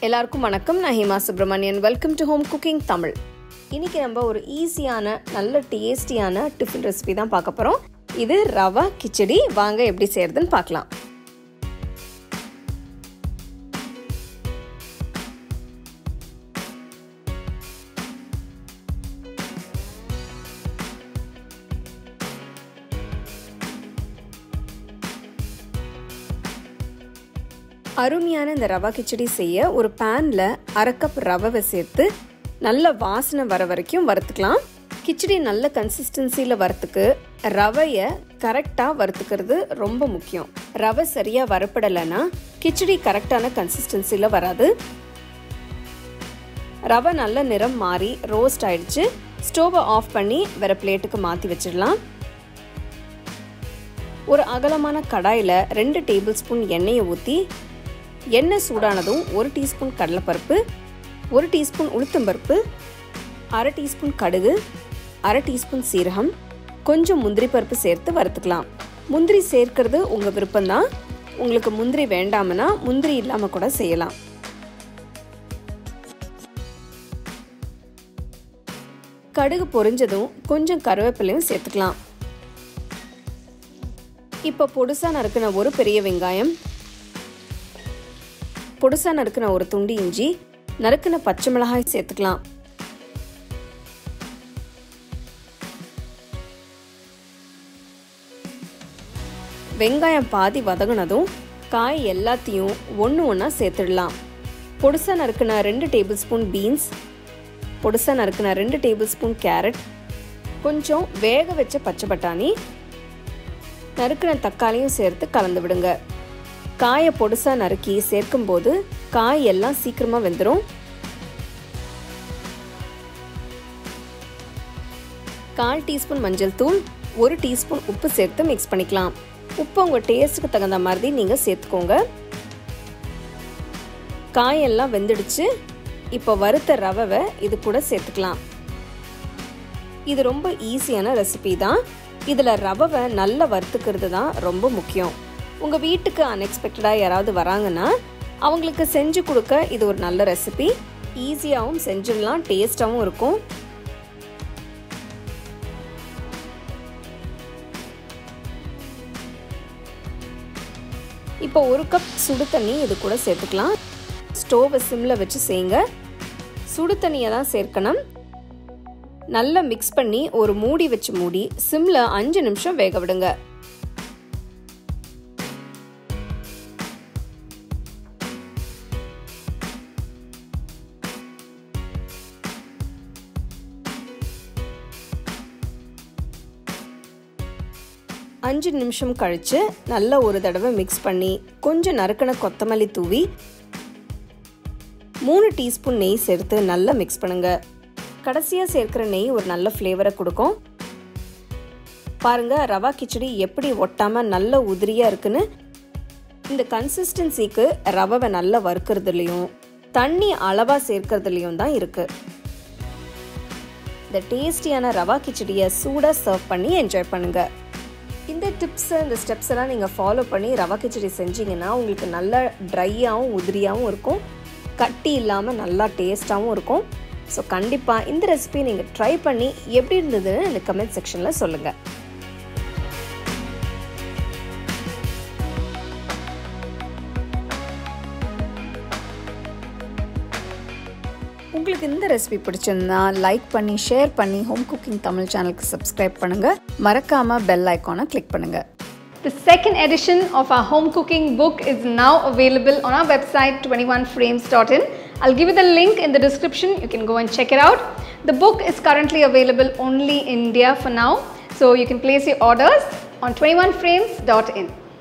எல்லாருக்கும் வணக்கம் நான் Hema Subramanian welcome to home cooking Tamil இன்னைக்கு நம்ம ஒரு ஈஸியான நல்ல டேஸ்டியான டிஃபன் ரெசிபி தான் பார்க்க போகிறோம் இது ரவா கிச்சடி வாங்க எப்படி செய்யறதுன்னு பார்க்கலாம் அருமையான இந்த ரவா கிச்சடி செய்ய ஒரு பேனில் அரை கப் ரவை சேர்த்து நல்ல வாசனை வர வரைக்கும் வறுத்துக்கலாம் கிச்சடி நல்ல கன்சிஸ்டன்சியில் வறுத்துக்கு ரவையை கரெக்டாக வறுத்துக்கிறது ரொம்ப முக்கியம் ரவை சரியாக வரப்படலைன்னா கிச்சடி கரெக்டான கன்சிஸ்டன்சியில் வராது ரவை நல்ல நிறம் மாறி ரோஸ்ட் ஆயிடுச்சு ஸ்டோவை ஆஃப் பண்ணி வேற பிளேட்டுக்கு மாற்றி வச்சிடலாம் ஒரு அகலமான கடாயில் ரெண்டு டேபிள் ஸ்பூன் எண்ணெயை ஊற்றி எண்ணெய் சூடானதும் ஒரு டீஸ்பூன் கடலைப்பருப்பு ஒரு டீஸ்பூன் உளுத்தம்பருப்பு அரை டீஸ்பூன் கடுகு அரை டீஸ்பூன் சீரகம் கொஞ்சம் முந்திரி பருப்பு சேர்த்து வறுத்துக்கலாம் முந்திரி சேர்க்கறது உங்கள் விருப்பம்தான் உங்களுக்கு முந்திரி வேண்டாமனா முந்திரி இல்லாமல் கூட செய்யலாம் கடுகு பொரிஞ்சதும் கொஞ்சம் கருவேப்பிலையும் சேர்த்துக்கலாம் இப்போ பொடுசாக நறுக்கின ஒரு பெரிய வெங்காயம் பொடுசாக நறுக்கின ஒரு துண்டு இஞ்சி நறுக்கின பச்சை மிளகாய் சேர்த்துக்கலாம் வெங்காயம் பாதி வதங்கினதும் காய் எல்லாத்தையும் ஒன்று ஒன்றா சேர்த்துடலாம் பொடுசாக நறுக்கின ரெண்டு டேபிள் ஸ்பூன் பீன்ஸ் பொடுசாக நறுக்கின ரெண்டு டேபிள் ஸ்பூன் கேரட் கொஞ்சம் வேக வச்ச பச்சை பட்டாணி நறுக்கின தக்காளியும் சேர்த்து கலந்து விடுங்க காயை பொடுசாக நறுக்கி சேர்க்கும்போது காய் எல்லாம் சீக்கிரமாக வெந்துடும் கால் டீஸ்பூன் மஞ்சள் தூள் ஒரு டீஸ்பூன் உப்பு சேர்த்து மிக்ஸ் பண்ணிக்கலாம் உப்பு உங்கள் டேஸ்ட்டுக்கு தகுந்த மாதிரி நீங்கள் சேர்த்துக்கோங்க காயெல்லாம் வெந்துடுச்சு இப்போ வறுத்த ரவை இது கூட சேர்த்துக்கலாம் இது ரொம்ப ஈஸியான ரெசிபி தான் இதில் ரவை நல்லா வறுத்துக்கிறது தான் ரொம்ப முக்கியம் உங்கள் வீட்டுக்கு அன்எக்ஸ்பெக்டடாக யாராவது வராங்கன்னா அவங்களுக்கு செஞ்சு கொடுக்க இது ஒரு நல்ல ரெசிபி ஈஸியாகவும் செஞ்சிடலாம் டேஸ்ட்டாகவும் இருக்கும் இப்போ ஒரு கப் சுடு தண்ணி இது கூட சேர்த்துக்கலாம் ஸ்டோவை சிம்மில் வச்சு செய்யுங்க சுடு தண்ணியை தான் சேர்க்கணும் நல்லா மிக்ஸ் பண்ணி ஒரு மூடி வச்சு மூடி சிம்மில் அஞ்சு நிமிஷம் வேக விடுங்க அஞ்சு நிமிஷம் கழித்து நல்லா ஒரு தடவை மிக்ஸ் பண்ணி கொஞ்சம் நறுக்கின கொத்தமல்லி தூவி மூணு டீஸ்பூன் நெய் சேர்த்து நல்லா மிக்ஸ் பண்ணுங்க கடைசியாக சேர்க்குற நெய் ஒரு நல்ல ஃப்ளேவரை கொடுக்கும் பாருங்க ரவா கிச்சடி எப்படி ஒட்டாமல் நல்ல உதிரியாக இருக்குன்னு இந்த கன்சிஸ்டன்சிக்கு ரவை நல்லா வறுக்கிறதுலையும் தண்ணி அளவாக சேர்க்கறதுலையும் தான் இருக்குது இந்த டேஸ்டியான ரவா கிச்சடியை சூடாக சர்வ் பண்ணி என்ஜாய் பண்ணுங்கள் இந்த டிப்ஸை இந்த ஸ்டெப்ஸ் எல்லாம் நீங்கள் ஃபாலோ பண்ணி ரவா கிச்சடி செஞ்சீங்கன்னா உங்களுக்கு நல்லா ட்ரையாகவும் உதிரியாகவும் இருக்கும் கட்டி இல்லாமல் நல்லா டேஸ்ட்டாகவும் இருக்கும் ஸோ கண்டிப்பாக இந்த ரெசிபி நீங்கள் ட்ரை பண்ணி எப்படி இருந்ததுன்னு எனக்கு கமெண்ட் செக்ஷனில் சொல்லுங்கள் உங்களுக்கு இந்த ரெசிபி பிடிச்சிருந்தா லைக் பண்ணி ஷேர் பண்ணி ஹோம் குக்கிங் தமிழ் சேனலுக்கு சப்ஸ்கிரைப் பண்ணுங்க மறக்காம பெல் ஐக்கானை கிளிக் பண்ணுங்க The second edition of our home cooking book is now available on our website 21frames.in. I'll give you the link in the description. You can go and check it out. The book is currently available only in India for now. So you can place your orders on 21frames.in.